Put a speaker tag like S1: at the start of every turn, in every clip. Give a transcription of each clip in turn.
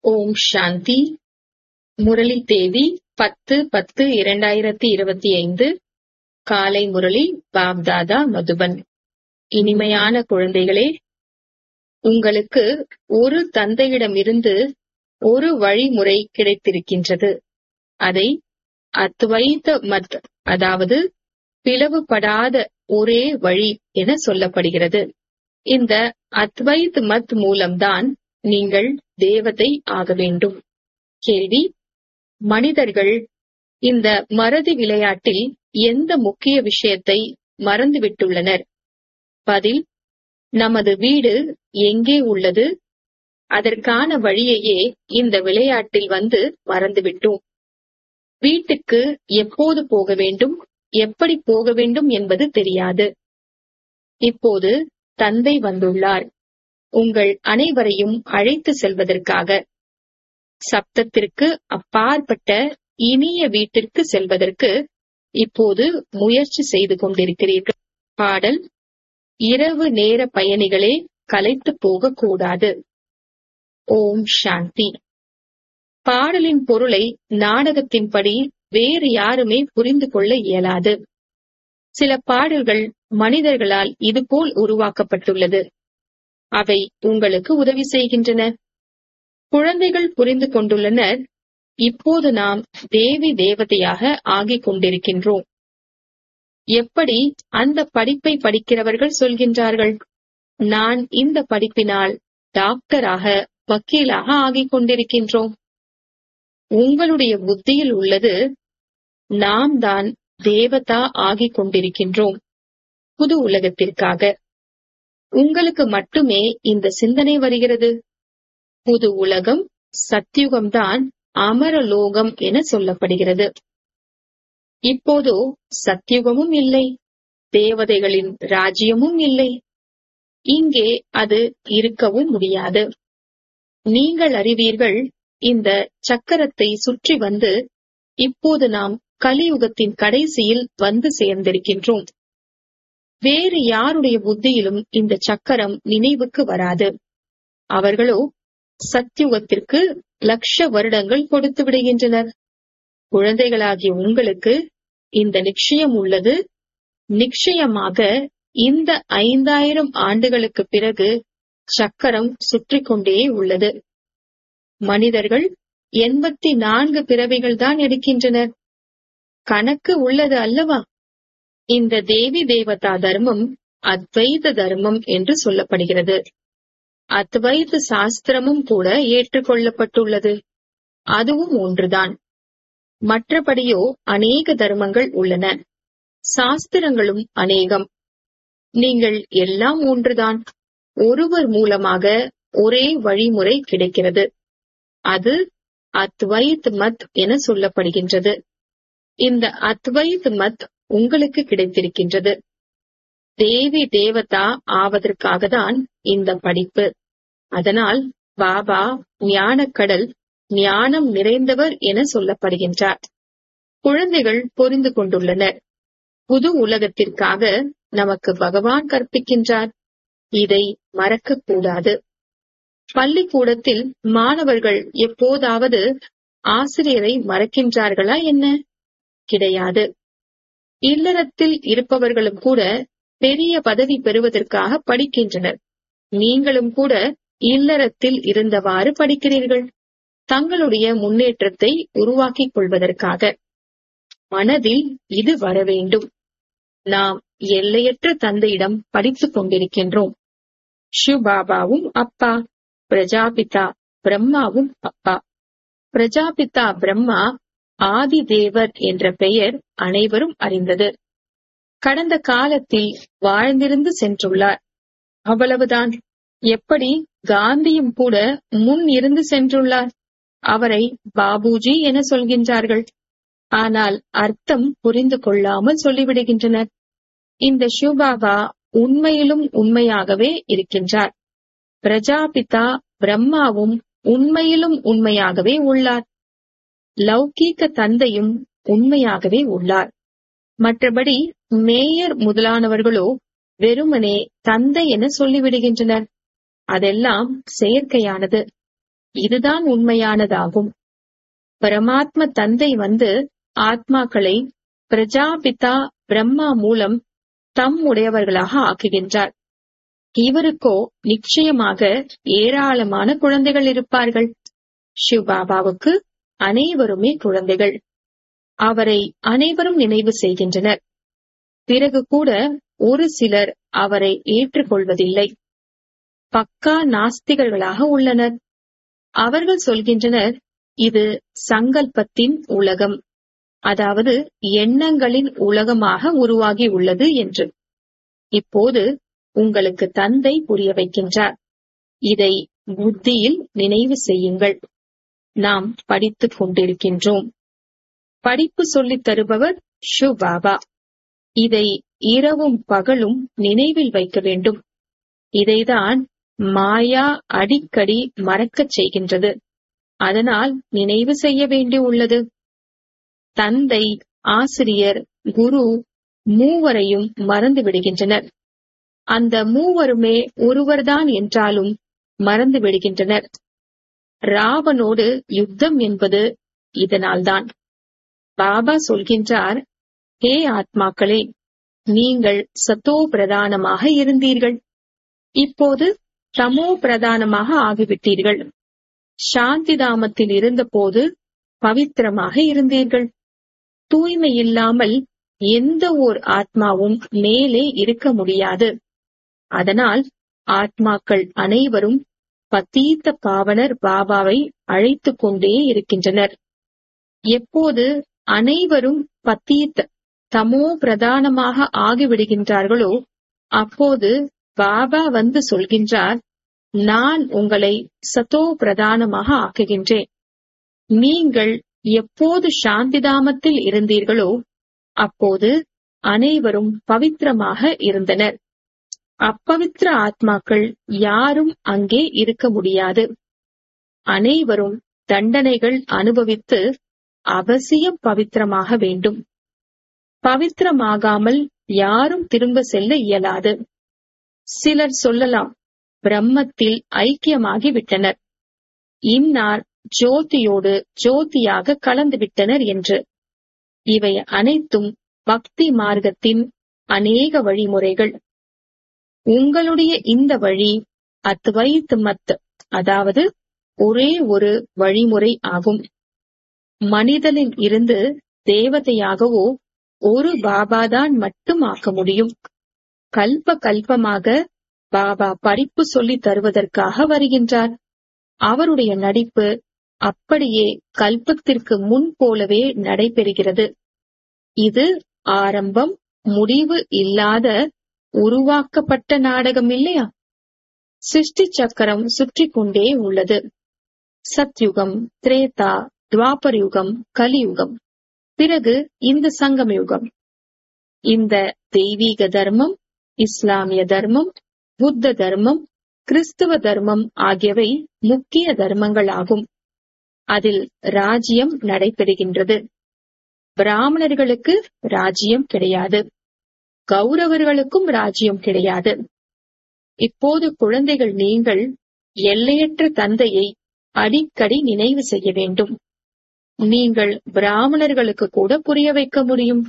S1: ஓம் சாந்தி முரளி தேதி பத்து பத்து இரண்டாயிரத்தி இருபத்தி ஐந்து காலை முரளி பாப்தாதா மதுபன் இனிமையான குழந்தைகளே உங்களுக்கு ஒரு தந்தையிடமிருந்து ஒரு வழிமுறை கிடைத்திருக்கின்றது அதை அத்வைத மத் அதாவது பிளவுபடாத ஒரே வழி என சொல்லப்படுகிறது இந்த அத்வைத் மத் மூலம்தான் நீங்கள் தேவதை ஆக வேண்டும் கேள்வி மனிதர்கள் இந்த மறதி விளையாட்டில் எந்த முக்கிய விஷயத்தை மறந்துவிட்டுள்ளனர் பதில் நமது வீடு எங்கே உள்ளது அதற்கான வழியையே இந்த விளையாட்டில் வந்து மறந்துவிட்டோம் வீட்டுக்கு எப்போது போக வேண்டும் எப்படி போக வேண்டும் என்பது தெரியாது இப்போது தந்தை வந்துள்ளார் உங்கள் அனைவரையும் அழைத்து செல்வதற்காக சப்தத்திற்கு அப்பாற்பட்ட இனிய வீட்டிற்கு செல்வதற்கு இப்போது முயற்சி செய்து கொண்டிருக்கிறீர்கள் பாடல் இரவு நேர பயணிகளே கலைத்து போகக்கூடாது ஓம் சாந்தி பாடலின் பொருளை நாடகத்தின்படி வேறு யாருமே புரிந்து கொள்ள இயலாது சில பாடல்கள் மனிதர்களால் இதுபோல் உருவாக்கப்பட்டுள்ளது அவை உங்களுக்கு உதவி செய்கின்றன குழந்தைகள் புரிந்து கொண்டுள்ளனர் இப்போது நாம் தேவி தேவதையாக ஆகிக் கொண்டிருக்கின்றோம் எப்படி அந்த படிப்பை படிக்கிறவர்கள் சொல்கின்றார்கள் நான் இந்த படிப்பினால் டாக்டராக வக்கீலாக ஆகிக் கொண்டிருக்கின்றோம் உங்களுடைய புத்தியில் உள்ளது நாம் தான் தேவதா ஆகிக் கொண்டிருக்கின்றோம் புது உலகத்திற்காக உங்களுக்கு மட்டுமே இந்த சிந்தனை வருகிறது புது உலகம் சத்தியுகம்தான் அமரலோகம் என சொல்லப்படுகிறது இப்போதோ சத்தியுகமும் இல்லை தேவதைகளின் ராஜ்யமும் இல்லை இங்கே அது இருக்கவும் முடியாது நீங்கள் அறிவீர்கள் இந்த சக்கரத்தை சுற்றி வந்து இப்போது நாம் கலியுகத்தின் கடைசியில் வந்து சேர்ந்திருக்கின்றோம் வேறு யாருடைய புத்தியிலும் இந்த சக்கரம் நினைவுக்கு வராது அவர்களோ சத்தியுகத்திற்கு லட்ச வருடங்கள் கொடுத்து விடுகின்றனர் குழந்தைகளாகிய உங்களுக்கு இந்த நிச்சயம் உள்ளது நிச்சயமாக இந்த ஐந்தாயிரம் ஆண்டுகளுக்கு பிறகு சக்கரம் சுற்றி கொண்டே உள்ளது மனிதர்கள் எண்பத்தி நான்கு பிறவிகள் தான் எடுக்கின்றனர் கணக்கு உள்ளது அல்லவா இந்த தேவி தேவதா தர்மம் அத்வைத தர்மம் என்று சொல்லப்படுகிறது அத்வைத சாஸ்திரமும் கூட ஏற்றுக்கொள்ளப்பட்டுள்ளது அதுவும் ஒன்றுதான் மற்றபடியோ அநேக தர்மங்கள் உள்ளன சாஸ்திரங்களும் அநேகம் நீங்கள் எல்லாம் ஒன்றுதான் ஒருவர் மூலமாக ஒரே வழிமுறை கிடைக்கிறது அது அத்வைத் மத் என சொல்லப்படுகின்றது இந்த அத்வைத் மத் உங்களுக்கு கிடைத்திருக்கின்றது தேவி தேவதா ஆவதற்காக தான் இந்த படிப்பு அதனால் பாபா ஞானக்கடல் ஞானம் நிறைந்தவர் என சொல்லப்படுகின்றார் குழந்தைகள் புரிந்து கொண்டுள்ளனர் புது உலகத்திற்காக நமக்கு பகவான் கற்பிக்கின்றார் இதை மறக்கக்கூடாது பள்ளிக்கூடத்தில் மாணவர்கள் எப்போதாவது ஆசிரியரை மறக்கின்றார்களா என்ன கிடையாது இல்லறத்தில் இருப்பவர்களும் கூட பெரிய பதவி பெறுவதற்காக படிக்கின்றனர் நீங்களும் கூட இல்லறத்தில் இருந்தவாறு படிக்கிறீர்கள் தங்களுடைய முன்னேற்றத்தை உருவாக்கிக் கொள்வதற்காக மனதில் இது வர வேண்டும் நாம் எல்லையற்ற தந்தையிடம் படித்துக் கொண்டிருக்கின்றோம் ஷிவபாபாவும் அப்பா பிரஜாபிதா பிரம்மாவும் அப்பா பிரஜாபிதா பிரம்மா ஆதி தேவர் என்ற பெயர் அனைவரும் அறிந்தது கடந்த காலத்தில் வாழ்ந்திருந்து சென்றுள்ளார் அவ்வளவுதான் எப்படி காந்தியும் கூட முன் இருந்து சென்றுள்ளார் அவரை பாபுஜி என சொல்கின்றார்கள் ஆனால் அர்த்தம் புரிந்து கொள்ளாமல் சொல்லிவிடுகின்றனர் இந்த சிவபாபா உண்மையிலும் உண்மையாகவே இருக்கின்றார் பிரஜாபிதா பிரம்மாவும் உண்மையிலும் உண்மையாகவே உள்ளார் லௌகீக தந்தையும் உண்மையாகவே உள்ளார் மற்றபடி மேயர் முதலானவர்களோ வெறுமனே தந்தை என சொல்லிவிடுகின்றனர் அதெல்லாம் செயற்கையானது இதுதான் உண்மையானதாகும் பரமாத்ம தந்தை வந்து ஆத்மாக்களை பிரஜாபிதா பிரம்மா மூலம் தம் உடையவர்களாக ஆக்குகின்றார் இவருக்கோ நிச்சயமாக ஏராளமான குழந்தைகள் இருப்பார்கள் சிவபாபாவுக்கு அனைவருமே குழந்தைகள் அவரை அனைவரும் நினைவு செய்கின்றனர் பிறகு கூட ஒரு சிலர் அவரை ஏற்றுக்கொள்வதில்லை பக்கா நாஸ்திகர்களாக உள்ளனர் அவர்கள் சொல்கின்றனர் இது சங்கல்பத்தின் உலகம் அதாவது எண்ணங்களின் உலகமாக உருவாகி உள்ளது என்று இப்போது உங்களுக்கு தந்தை புரிய வைக்கின்றார் இதை புத்தியில் நினைவு செய்யுங்கள் நாம் படித்துக் கொண்டிருக்கின்றோம் படிப்பு சொல்லித் தருபவர் ஷுபாபா இதை இரவும் பகலும் நினைவில் வைக்க வேண்டும் இதைதான் மாயா அடிக்கடி மறக்கச் செய்கின்றது அதனால் நினைவு செய்ய வேண்டியுள்ளது தந்தை ஆசிரியர் குரு மூவரையும் மறந்து விடுகின்றனர் அந்த மூவருமே ஒருவர்தான் என்றாலும் மறந்து விடுகின்றனர் ராவனோடு யுத்தம் என்பது இதனால்தான் பாபா சொல்கின்றார் ஹே ஆத்மாக்களே நீங்கள் சத்தோ பிரதானமாக இருந்தீர்கள் இப்போது தமோ பிரதானமாக ஆகிவிட்டீர்கள் சாந்தி தாமத்தில் இருந்தபோது பவித்திரமாக இருந்தீர்கள் தூய்மை இல்லாமல் எந்த ஓர் ஆத்மாவும் மேலே இருக்க முடியாது அதனால் ஆத்மாக்கள் அனைவரும் பத்தீத்த பாவனர் பாபாவை அழைத்துக் கொண்டே இருக்கின்றனர் எப்போது அனைவரும் பத்தீத்த தமோ பிரதானமாக ஆகிவிடுகின்றார்களோ அப்போது பாபா வந்து சொல்கின்றார் நான் உங்களை சத்தோ பிரதானமாக ஆக்குகின்றேன் நீங்கள் எப்போது சாந்திதாமத்தில் இருந்தீர்களோ அப்போது அனைவரும் பவித்திரமாக இருந்தனர் அப்பவித்திர ஆத்மாக்கள் யாரும் அங்கே இருக்க முடியாது அனைவரும் தண்டனைகள் அனுபவித்து அவசியம் பவித்திரமாக வேண்டும் பவித்திரமாகாமல் யாரும் திரும்ப செல்ல இயலாது சிலர் சொல்லலாம் பிரம்மத்தில் ஐக்கியமாகி விட்டனர் இன்னார் ஜோதியோடு ஜோதியாக கலந்து விட்டனர் என்று இவை அனைத்தும் பக்தி மார்க்கத்தின் அநேக வழிமுறைகள் உங்களுடைய இந்த வழி அத்வைத் மத் அதாவது ஒரே ஒரு வழிமுறை ஆகும் மனிதனில் இருந்து தேவதையாகவோ ஒரு பாபாதான் மட்டும் ஆக்க முடியும் கல்ப கல்பமாக பாபா படிப்பு சொல்லி தருவதற்காக வருகின்றார் அவருடைய நடிப்பு அப்படியே கல்பத்திற்கு முன் போலவே நடைபெறுகிறது இது ஆரம்பம் முடிவு இல்லாத உருவாக்கப்பட்ட நாடகம் இல்லையா சிருஷ்டி சக்கரம் சுற்றி கொண்டே உள்ளது சத்யுகம் திரேதா துவாபர் யுகம் கலியுகம் பிறகு இந்த சங்கம் யுகம் இந்த தெய்வீக தர்மம் இஸ்லாமிய தர்மம் புத்த தர்மம் கிறிஸ்துவ தர்மம் ஆகியவை முக்கிய தர்மங்கள் ஆகும் அதில் ராஜ்யம் நடைபெறுகின்றது பிராமணர்களுக்கு ராஜ்யம் கிடையாது கௌரவர்களுக்கும் ராஜ்யம் கிடையாது இப்போது குழந்தைகள் நீங்கள் எல்லையற்ற தந்தையை அடிக்கடி நினைவு செய்ய வேண்டும் நீங்கள் பிராமணர்களுக்கு கூட புரிய வைக்க முடியும்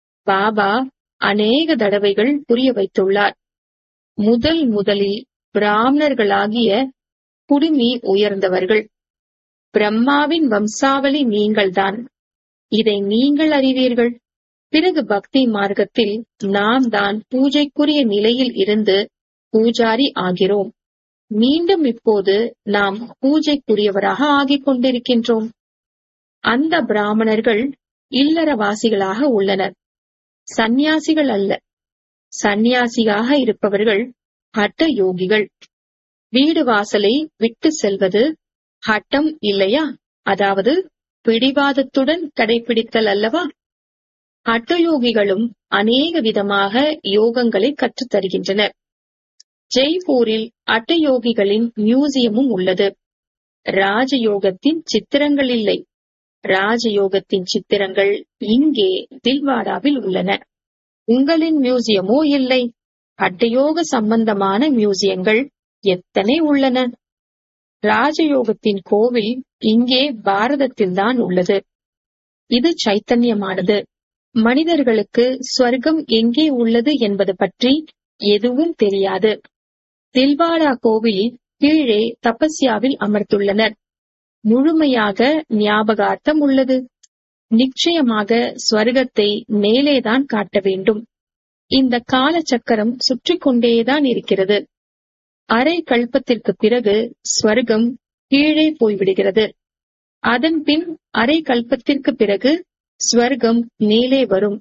S1: பாபா அநேக தடவைகள் புரிய வைத்துள்ளார் முதல் முதலில் பிராமணர்களாகிய குடுமி உயர்ந்தவர்கள் பிரம்மாவின் வம்சாவளி நீங்கள்தான் இதை நீங்கள் அறிவீர்கள் பிறகு பக்தி மார்க்கத்தில் நாம் தான் பூஜைக்குரிய நிலையில் இருந்து பூஜாரி ஆகிறோம் மீண்டும் இப்போது நாம் பூஜைக்குரியவராக ஆகிக் கொண்டிருக்கின்றோம் அந்த பிராமணர்கள் இல்லறவாசிகளாக உள்ளனர் சந்நியாசிகள் அல்ல சந்நியாசியாக இருப்பவர்கள் ஹட்ட யோகிகள் வீடு வாசலை விட்டு செல்வது ஹட்டம் இல்லையா அதாவது பிடிவாதத்துடன் கடைபிடித்தல் அல்லவா ஹட்டயோகிகளும் அநேக விதமாக யோகங்களை கற்றுத் தருகின்றனர் ஜெய்ப்பூரில் அட்டயோகிகளின் மியூசியமும் உள்ளது ராஜயோகத்தின் சித்திரங்கள் இல்லை ராஜயோகத்தின் சித்திரங்கள் இங்கே தில்வாடாவில் உள்ளன உங்களின் மியூசியமோ இல்லை அட்டயோக சம்பந்தமான மியூசியங்கள் எத்தனை உள்ளன ராஜயோகத்தின் கோவில் இங்கே பாரதத்தில்தான் உள்ளது இது சைத்தன்யமானது மனிதர்களுக்கு ஸ்வர்க்கம் எங்கே உள்ளது என்பது பற்றி எதுவும் தெரியாது தில்வாடா கோவில் கீழே தபஸ்யாவில் அமர்ந்துள்ளனர் முழுமையாக ஞாபகார்த்தம் உள்ளது நிச்சயமாக ஸ்வர்க்கத்தை மேலேதான் காட்ட வேண்டும் இந்த கால சக்கரம் சுற்றி கொண்டேதான் இருக்கிறது அரை கல்பத்திற்கு பிறகு ஸ்வர்க்கம் கீழே போய்விடுகிறது அதன் பின் அரை கல்பத்திற்கு பிறகு ஸ்வர்க்கம் மேலே வரும்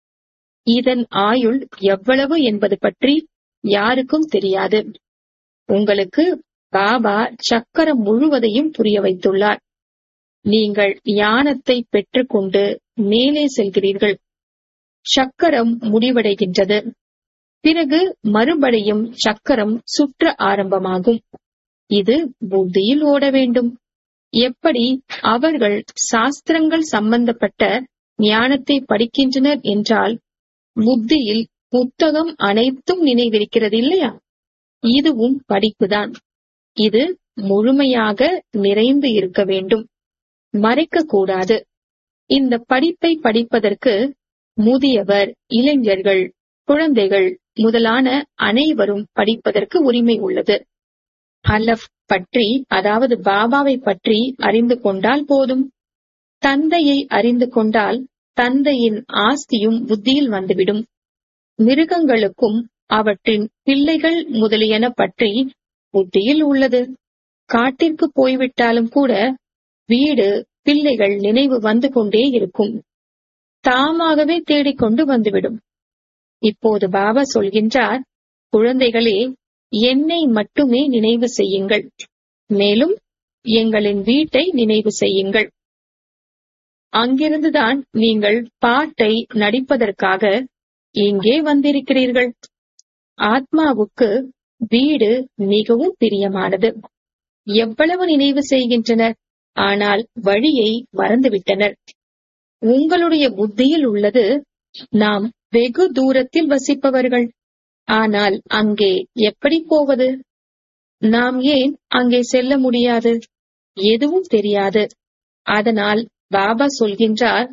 S1: இதன் ஆயுள் எவ்வளவு என்பது பற்றி யாருக்கும் தெரியாது உங்களுக்கு பாபா சக்கரம் முழுவதையும் புரிய வைத்துள்ளார் நீங்கள் ஞானத்தை பெற்றுக்கொண்டு மேலே செல்கிறீர்கள் சக்கரம் முடிவடைகின்றது பிறகு மறுபடியும் சக்கரம் சுற்ற ஆரம்பமாகும் இது புத்தியில் ஓட வேண்டும் எப்படி அவர்கள் சாஸ்திரங்கள் சம்பந்தப்பட்ட ஞானத்தை படிக்கின்றனர் என்றால் புத்தியில் புத்தகம் அனைத்தும் நினைவிருக்கிறது இல்லையா இதுவும் படிப்புதான் இது முழுமையாக நிறைந்து இருக்க வேண்டும் மறைக்க கூடாது இந்த படிப்பை படிப்பதற்கு முதியவர் இளைஞர்கள் குழந்தைகள் முதலான அனைவரும் படிப்பதற்கு உரிமை உள்ளது அலஃப் பற்றி அதாவது பாபாவை பற்றி அறிந்து கொண்டால் போதும் தந்தையை அறிந்து கொண்டால் தந்தையின் ஆஸ்தியும் புத்தியில் வந்துவிடும் மிருகங்களுக்கும் அவற்றின் பிள்ளைகள் முதலியன பற்றி புத்தியில் உள்ளது காட்டிற்கு போய்விட்டாலும் கூட வீடு பிள்ளைகள் நினைவு வந்து கொண்டே இருக்கும் தாமாகவே தேடிக்கொண்டு வந்துவிடும் இப்போது பாபா சொல்கின்றார் குழந்தைகளே என்னை மட்டுமே நினைவு செய்யுங்கள் மேலும் எங்களின் வீட்டை நினைவு செய்யுங்கள் அங்கிருந்துதான் நீங்கள் பாட்டை நடிப்பதற்காக இங்கே வந்திருக்கிறீர்கள் ஆத்மாவுக்கு வீடு மிகவும் பிரியமானது எவ்வளவு நினைவு செய்கின்றனர் ஆனால் வழியை மறந்துவிட்டனர் உங்களுடைய புத்தியில் உள்ளது நாம் வெகு தூரத்தில் வசிப்பவர்கள் ஆனால் அங்கே எப்படி போவது நாம் ஏன் அங்கே செல்ல முடியாது எதுவும் தெரியாது அதனால் பாபா சொல்கின்றார்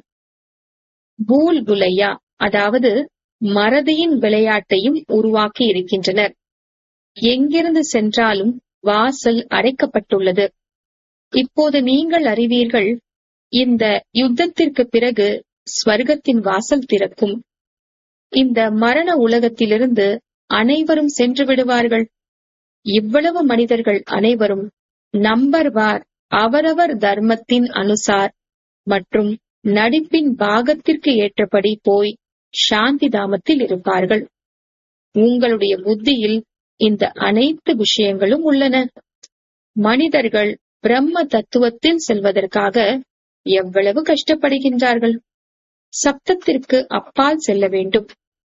S1: பூல் புலையா அதாவது மறதியின் விளையாட்டையும் உருவாக்கி இருக்கின்றனர் எங்கிருந்து சென்றாலும் வாசல் அடைக்கப்பட்டுள்ளது இப்போது நீங்கள் அறிவீர்கள் இந்த யுத்தத்திற்கு பிறகு ஸ்வர்க்கத்தின் வாசல் திறக்கும் இந்த மரண உலகத்திலிருந்து அனைவரும் சென்று விடுவார்கள் இவ்வளவு மனிதர்கள் அனைவரும் நம்பர் வார் அவரவர் தர்மத்தின் அனுசார் மற்றும் நடிப்பின் பாகத்திற்கு ஏற்றபடி போய் சாந்தி தாமத்தில் இருப்பார்கள் உங்களுடைய புத்தியில் இந்த அனைத்து விஷயங்களும் உள்ளன மனிதர்கள் பிரம்ம தத்துவத்தில் செல்வதற்காக எவ்வளவு கஷ்டப்படுகின்றார்கள் சப்தத்திற்கு அப்பால் செல்ல வேண்டும்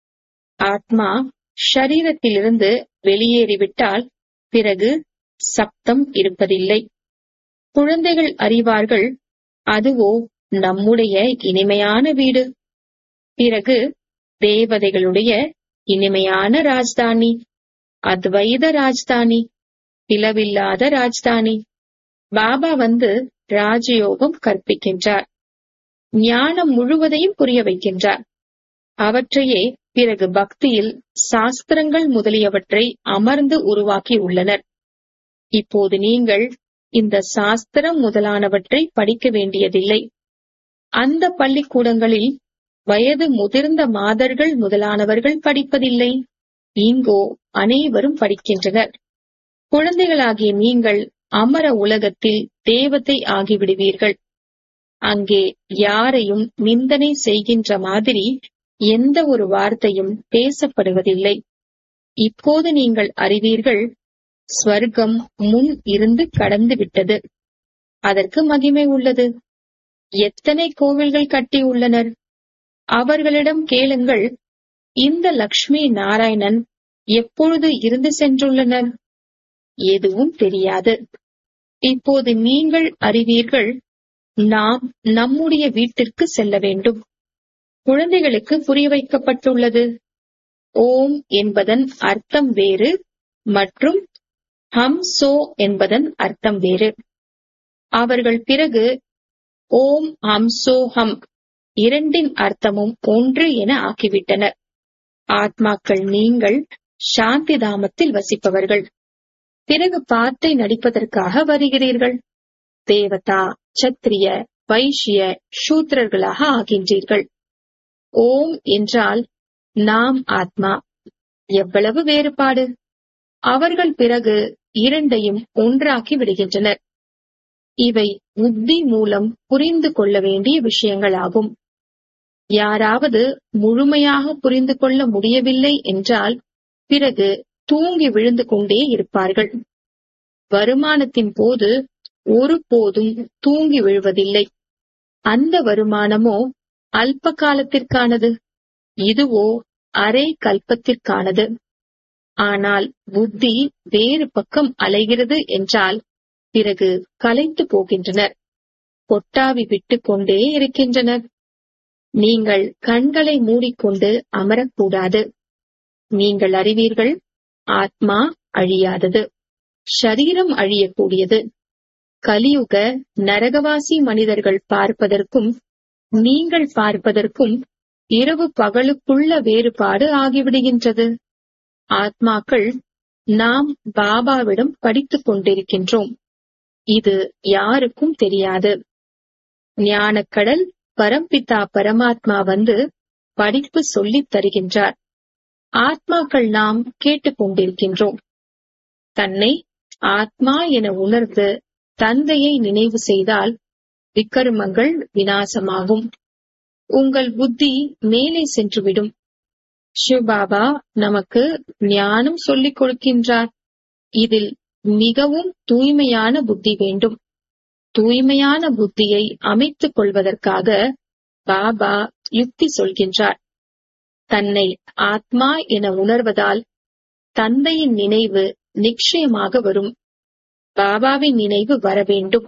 S1: ஆத்மா ஷரீரத்திலிருந்து வெளியேறிவிட்டால் பிறகு சப்தம் இருப்பதில்லை குழந்தைகள் அறிவார்கள் அதுவோ நம்முடைய இனிமையான வீடு பிறகு தேவதைகளுடைய இனிமையான ராஜ்தானி அத்வைத ராஜ்தானி பிளவில்லாத ராஜ்தானி பாபா வந்து ராஜயோகம் கற்பிக்கின்றார் ஞானம் முழுவதையும் புரிய வைக்கின்றார் அவற்றையே பிறகு பக்தியில் சாஸ்திரங்கள் முதலியவற்றை அமர்ந்து உருவாக்கி உள்ளனர் இப்போது நீங்கள் இந்த சாஸ்திரம் முதலானவற்றை படிக்க வேண்டியதில்லை அந்த பள்ளிக்கூடங்களில் வயது முதிர்ந்த மாதர்கள் முதலானவர்கள் படிப்பதில்லை இங்கோ அனைவரும் படிக்கின்றனர் குழந்தைகளாகிய நீங்கள் அமர உலகத்தில் தேவதை ஆகிவிடுவீர்கள் அங்கே யாரையும் நிந்தனை செய்கின்ற மாதிரி எந்த ஒரு வார்த்தையும் பேசப்படுவதில்லை இப்போது நீங்கள் அறிவீர்கள் ஸ்வர்க்கம் முன் இருந்து கடந்து விட்டது அதற்கு மகிமை உள்ளது எத்தனை கோவில்கள் கட்டியுள்ளனர் அவர்களிடம் கேளுங்கள் இந்த லக்ஷ்மி நாராயணன் எப்பொழுது இருந்து சென்றுள்ளனர் எதுவும் தெரியாது இப்போது நீங்கள் அறிவீர்கள் நாம் நம்முடைய வீட்டிற்கு செல்ல வேண்டும் குழந்தைகளுக்கு புரிய வைக்கப்பட்டுள்ளது ஓம் என்பதன் அர்த்தம் வேறு மற்றும் ஹம் சோ என்பதன் அர்த்தம் வேறு அவர்கள் பிறகு ஓம் ஹம் சோ ஹம் இரண்டின் அர்த்தமும் ஒன்று என ஆக்கிவிட்டனர் ஆத்மாக்கள் நீங்கள் சாந்தி தாமத்தில் வசிப்பவர்கள் பிறகு பாட்டை நடிப்பதற்காக வருகிறீர்கள் தேவதா சத்திரிய வைஷ்ய சூத்திரர்களாக ஆகின்றீர்கள் ஓம் என்றால் நாம் ஆத்மா எவ்வளவு வேறுபாடு அவர்கள் பிறகு இரண்டையும் ஒன்றாக்கி விடுகின்றனர் இவை புத்தி மூலம் புரிந்து கொள்ள வேண்டிய விஷயங்களாகும் யாராவது முழுமையாக புரிந்து கொள்ள முடியவில்லை என்றால் பிறகு தூங்கி விழுந்து கொண்டே இருப்பார்கள் வருமானத்தின் போது ஒருபோதும் தூங்கி விழுவதில்லை அந்த வருமானமோ அல்ப காலத்திற்கானது இதுவோ அரை கல்பத்திற்கானது ஆனால் புத்தி வேறு பக்கம் அலைகிறது என்றால் பிறகு கலைத்து போகின்றனர் கொட்டாவி விட்டுக் கொண்டே இருக்கின்றனர் நீங்கள் கண்களை மூடிக்கொண்டு அமரக்கூடாது நீங்கள் அறிவீர்கள் ஆத்மா அழியாதது ஷரீரம் அழியக்கூடியது கலியுக நரகவாசி மனிதர்கள் பார்ப்பதற்கும் நீங்கள் பார்ப்பதற்கும் இரவு பகலுக்குள்ள வேறுபாடு ஆகிவிடுகின்றது ஆத்மாக்கள் நாம் பாபாவிடம் படித்துக் கொண்டிருக்கின்றோம் இது யாருக்கும் தெரியாது ஞானக்கடல் பரம்பிதா பரமாத்மா வந்து படிப்பு சொல்லித் தருகின்றார் ஆத்மாக்கள் நாம் கேட்டுக்கொண்டிருக்கின்றோம் தன்னை ஆத்மா என உணர்ந்து தந்தையை நினைவு செய்தால் விக்கர்மங்கள் வினாசமாகும் உங்கள் புத்தி மேலே சென்றுவிடும் சிவபாபா நமக்கு ஞானம் சொல்லிக் கொடுக்கின்றார் இதில் மிகவும் தூய்மையான புத்தி வேண்டும் தூய்மையான புத்தியை அமைத்துக் கொள்வதற்காக பாபா யுக்தி சொல்கின்றார் தன்னை ஆத்மா என உணர்வதால் தந்தையின் நினைவு நிச்சயமாக வரும் பாபாவின் நினைவு வர வேண்டும்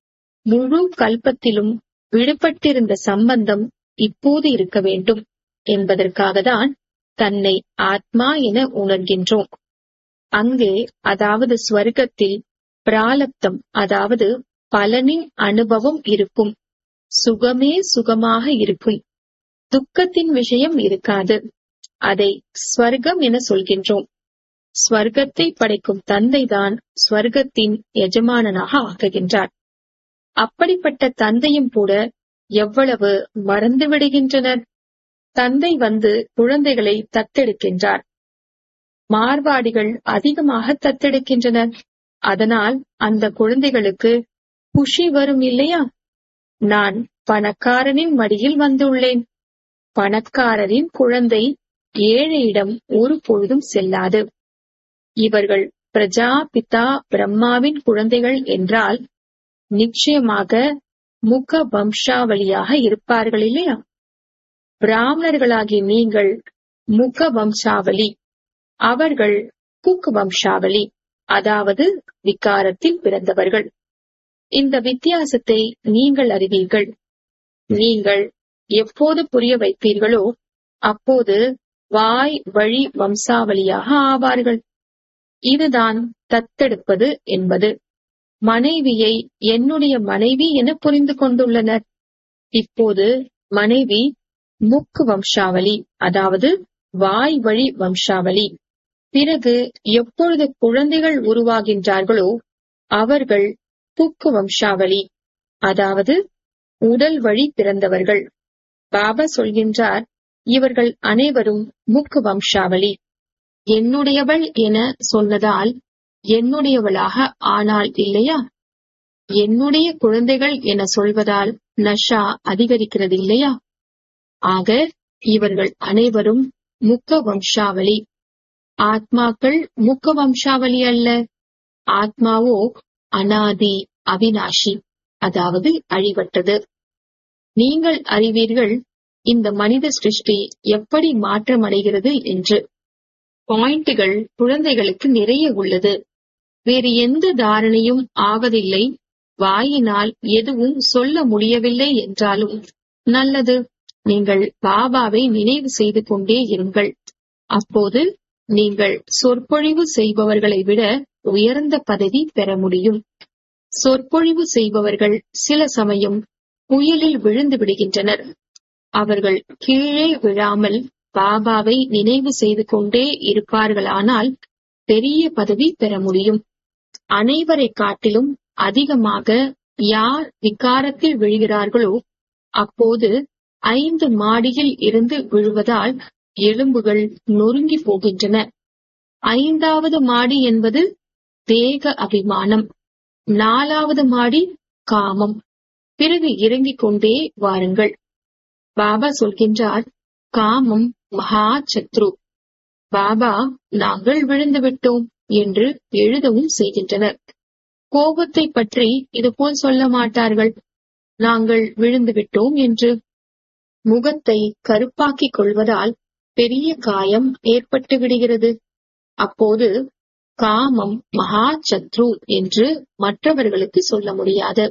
S1: முழு கல்பத்திலும் விடுபட்டிருந்த சம்பந்தம் இப்போது இருக்க வேண்டும் என்பதற்காகத்தான் தன்னை ஆத்மா என உணர்கின்றோம் அங்கே அதாவது ஸ்வர்க்கத்தில் பிராலப்தம் அதாவது பலனின் அனுபவம் இருக்கும் சுகமே சுகமாக இருக்கும் துக்கத்தின் விஷயம் இருக்காது அதை ஸ்வர்க்கம் என சொல்கின்றோம் ஸ்வர்க்கத்தை படைக்கும் தந்தைதான் ஸ்வர்க்கத்தின் எஜமானனாக ஆக்குகின்றார் அப்படிப்பட்ட தந்தையும் கூட எவ்வளவு மறந்து விடுகின்றனர் தந்தை வந்து குழந்தைகளை தத்தெடுக்கின்றார் மார்வாடிகள் அதிகமாக தத்தெடுக்கின்றனர் அதனால் அந்த குழந்தைகளுக்கு குஷி வரும் இல்லையா நான் பணக்காரனின் மடியில் வந்துள்ளேன் பணக்காரரின் குழந்தை ஏழையிடம் ஒரு பொழுதும் செல்லாது இவர்கள் பிரஜா பிதா பிரம்மாவின் குழந்தைகள் என்றால் நிச்சயமாக முக வம்சாவளியாக இருப்பார்கள் இல்லையா பிராமணர்களாகிய நீங்கள் முக வம்சாவளி அவர்கள் குக் வம்சாவளி அதாவது விகாரத்தில் பிறந்தவர்கள் இந்த வித்தியாசத்தை நீங்கள் அறிவீர்கள் நீங்கள் எப்போது புரிய வைப்பீர்களோ அப்போது வாய் வழி வம்சாவளியாக ஆவார்கள் இதுதான் தத்தெடுப்பது என்பது மனைவியை என்னுடைய மனைவி என புரிந்து கொண்டுள்ளனர் இப்போது மனைவி முக்கு வம்சாவளி அதாவது வாய் வழி வம்சாவளி பிறகு எப்பொழுது குழந்தைகள் உருவாகின்றார்களோ அவர்கள் புக்கு வம்சாவளி அதாவது உடல் வழி பிறந்தவர்கள் பாபா சொல்கின்றார் இவர்கள் அனைவரும் முக்கு வம்சாவளி என்னுடையவள் என சொன்னதால் என்னுடையவளாக ஆனாள் இல்லையா என்னுடைய குழந்தைகள் என சொல்வதால் நஷா அதிகரிக்கிறது இல்லையா ஆக இவர்கள் அனைவரும் முக்க வம்சாவளி ஆத்மாக்கள் முக்க வம்சாவளி அல்ல ஆத்மாவோ அனாதி அவினாஷி அதாவது அழிவற்றது நீங்கள் அறிவீர்கள் இந்த மனித சிருஷ்டி எப்படி மாற்றமடைகிறது என்று பாயிண்டுகள் குழந்தைகளுக்கு நிறைய உள்ளது வேறு எந்த தாரணையும் ஆவதில்லை வாயினால் எதுவும் சொல்ல முடியவில்லை என்றாலும் நல்லது நீங்கள் பாபாவை நினைவு செய்து கொண்டே இருங்கள் அப்போது நீங்கள் சொற்பொழிவு செய்பவர்களை விட உயர்ந்த பதவி பெற முடியும் சொற்பொழிவு செய்பவர்கள் சில சமயம் புயலில் விழுந்து விடுகின்றனர் அவர்கள் கீழே விழாமல் பாபாவை நினைவு செய்து கொண்டே இருப்பார்களானால் பெரிய பதவி பெற முடியும் அனைவரை காட்டிலும் அதிகமாக யார் விகாரத்தில் விழுகிறார்களோ அப்போது ஐந்து மாடியில் இருந்து விழுவதால் எலும்புகள் நொறுங்கி போகின்றன ஐந்தாவது மாடி என்பது தேக அபிமானம் நாலாவது மாடி காமம் பிறகு இறங்கிக் கொண்டே வாருங்கள் பாபா சொல்கின்றார் காமம் மகா சத்ரு பாபா நாங்கள் விழுந்து விட்டோம் என்று எழுதவும் செய்கின்றனர் கோபத்தை பற்றி இதுபோல் சொல்ல மாட்டார்கள் நாங்கள் விழுந்து விட்டோம் என்று முகத்தை கருப்பாக்கிக் கொள்வதால் பெரிய காயம் ஏற்பட்டு விடுகிறது அப்போது காமம் மகா சத்ரு என்று மற்றவர்களுக்கு சொல்ல முடியாது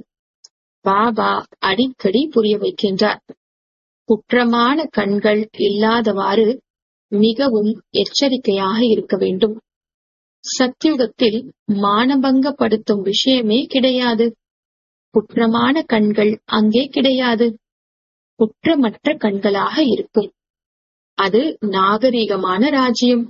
S1: பாபா அடிக்கடி புரிய வைக்கின்றார் குற்றமான கண்கள் இல்லாதவாறு மிகவும் எச்சரிக்கையாக இருக்க வேண்டும் சத்தியுகத்தில் மானபங்கப்படுத்தும் விஷயமே கிடையாது குற்றமான கண்கள் அங்கே கிடையாது குற்றமற்ற கண்களாக இருக்கும் அது நாகரீகமான ராஜ்யம்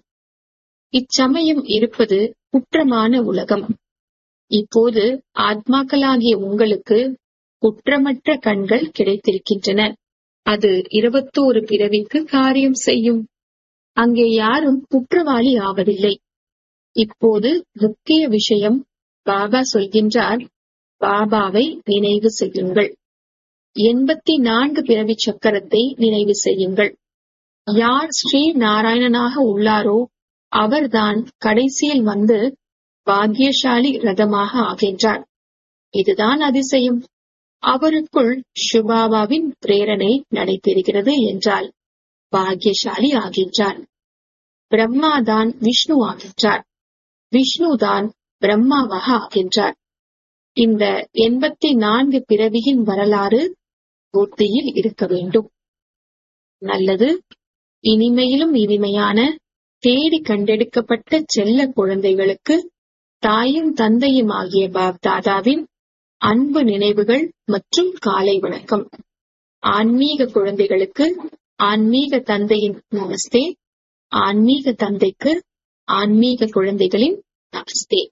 S1: இச்சமயம் இருப்பது குற்றமான உலகம் இப்போது ஆத்மாக்களாகிய உங்களுக்கு குற்றமற்ற கண்கள் கிடைத்திருக்கின்றன அது இருபத்தோரு பிறவிக்கு காரியம் செய்யும் அங்கே யாரும் குற்றவாளி ஆவதில்லை இப்போது முக்கிய விஷயம் பாபா சொல்கின்றார் பாபாவை நினைவு செய்யுங்கள் எண்பத்தி நான்கு பிறவி சக்கரத்தை நினைவு செய்யுங்கள் யார் ஸ்ரீ நாராயணனாக உள்ளாரோ அவர்தான் கடைசியில் வந்து பாக்கியசாலி ரதமாக ஆகின்றார் இதுதான் அதிசயம் அவருக்குள் சுபாபாவின் பிரேரணை நடைபெறுகிறது என்றால் பாக்கியசாலி ஆகின்றார் பிரம்மாதான் விஷ்ணு ஆகின்றார் விஷ்ணுதான் பிரம்மாவாக ஆகின்றார் இந்த எண்பத்தி நான்கு பிறவியின் வரலாறு புத்தியில் இருக்க வேண்டும் நல்லது இனிமையிலும் இனிமையான தேடி கண்டெடுக்கப்பட்ட செல்ல குழந்தைகளுக்கு தாயும் தந்தையும் ஆகிய பாப்தாதாவின் அன்பு நினைவுகள் மற்றும் காலை வணக்கம் ஆன்மீக குழந்தைகளுக்கு ஆன்மீக தந்தையின் நமஸ்தே ஆன்மீக தந்தைக்கு ஆன்மீக குழந்தைகளின் நமஸ்தே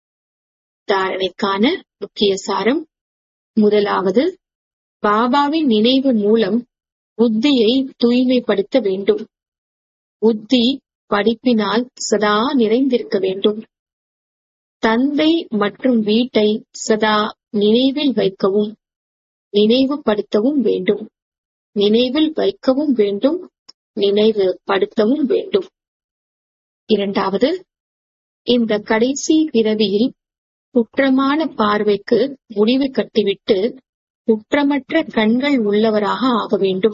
S1: தாரணைக்கான முக்கிய சாரம் முதலாவது பாபாவின் நினைவு மூலம் புத்தியை தூய்மைப்படுத்த வேண்டும் புத்தி படிப்பினால் சதா நிறைந்திருக்க வேண்டும் தந்தை மற்றும் வீட்டை சதா நினைவில் வைக்கவும் நினைவுபடுத்தவும் வேண்டும் நினைவில் வைக்கவும் வேண்டும் நினைவு படுத்தவும் வேண்டும் இரண்டாவது இந்த கடைசி பிறவியில் குற்றமான பார்வைக்கு முடிவு கட்டிவிட்டு குற்றமற்ற கண்கள் உள்ளவராக ஆக வேண்டும்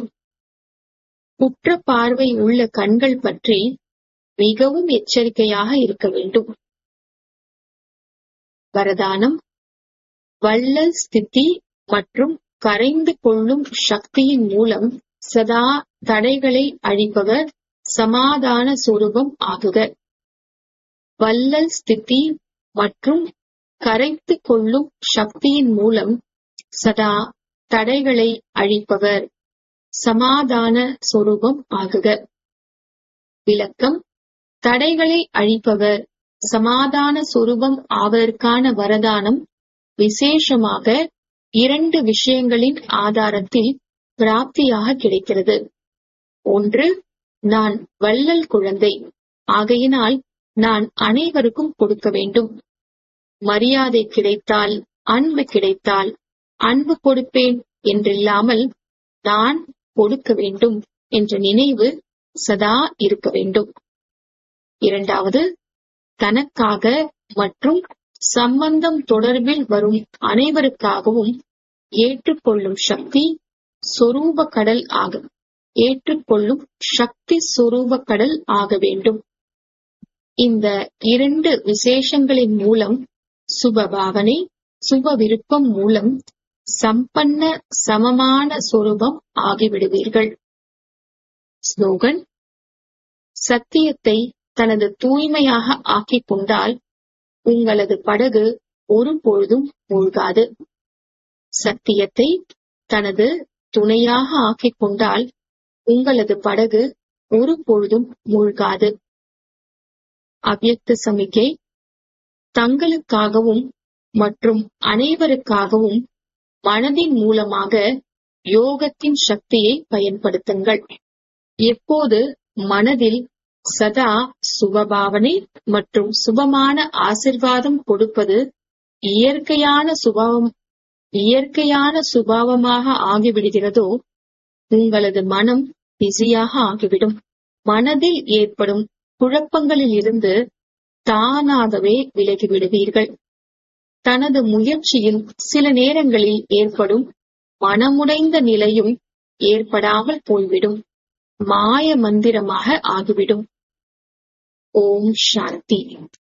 S1: குற்ற பார்வை உள்ள கண்கள் பற்றி மிகவும் எச்சரிக்கையாக இருக்க வேண்டும் வரதானம் வள்ளல் ஸ்திதி மற்றும் கரைந்து கொள்ளும் சக்தியின் மூலம் சதா தடைகளை அழிப்பவர் சமாதான சுரூபம் ஆகுக வள்ளல் ஸ்திதி மற்றும் கரைத்து கொள்ளும் சக்தியின் மூலம் சதா தடைகளை அழிப்பவர் சமாதான சொரூபம் ஆகுக விளக்கம் தடைகளை அழிப்பவர் சமாதான சொரூபம் ஆவதற்கான வரதானம் விசேஷமாக இரண்டு விஷயங்களின் ஆதாரத்தில் பிராப்தியாக கிடைக்கிறது ஒன்று நான் வள்ளல் குழந்தை ஆகையினால் நான் அனைவருக்கும் கொடுக்க வேண்டும் மரியாதை கிடைத்தால் அன்பு கிடைத்தால் அன்பு கொடுப்பேன் என்றில்லாமல் நான் கொடுக்க வேண்டும் என்ற நினைவு சதா இருக்க வேண்டும் இரண்டாவது தனக்காக மற்றும் சம்பந்தம் தொடர்பில் வரும் அனைவருக்காகவும் ஏற்றுக்கொள்ளும் சக்தி சொரூப கடல் ஆகும் ஏற்றுக்கொள்ளும் சக்தி சொரூப கடல் ஆக வேண்டும் இந்த இரண்டு விசேஷங்களின் மூலம் சுப பாவனை சுப விருப்பம் மூலம் சம்பன்ன சமமான சொரூபம் ஆகிவிடுவீர்கள் ஸ்லோகன் சத்தியத்தை தனது தூய்மையாக ஆக்கிக் கொண்டால் உங்களது படகு ஒருபொழுதும் மூழ்காது சத்தியத்தை தனது துணையாக ஆக்கிக் கொண்டால் உங்களது படகு ஒருபொழுதும் மூழ்காது அவ்யக்த சமிக்கை தங்களுக்காகவும் மற்றும் அனைவருக்காகவும் மனதின் மூலமாக யோகத்தின் சக்தியை பயன்படுத்துங்கள் எப்போது மனதில் சதா சுபபாவனை மற்றும் சுபமான ஆசிர்வாதம் கொடுப்பது இயற்கையான சுபாவம் இயற்கையான சுபாவமாக ஆகிவிடுகிறதோ உங்களது மனம் பிஸியாக ஆகிவிடும் மனதில் ஏற்படும் குழப்பங்களில் இருந்து தானாகவே விலகிவிடுவீர்கள் தனது முயற்சியில் சில நேரங்களில் ஏற்படும் மனமுடைந்த நிலையும் ஏற்படாமல் போய்விடும் மாய மந்திரமாக ஆகிவிடும் ஓம் சாந்தி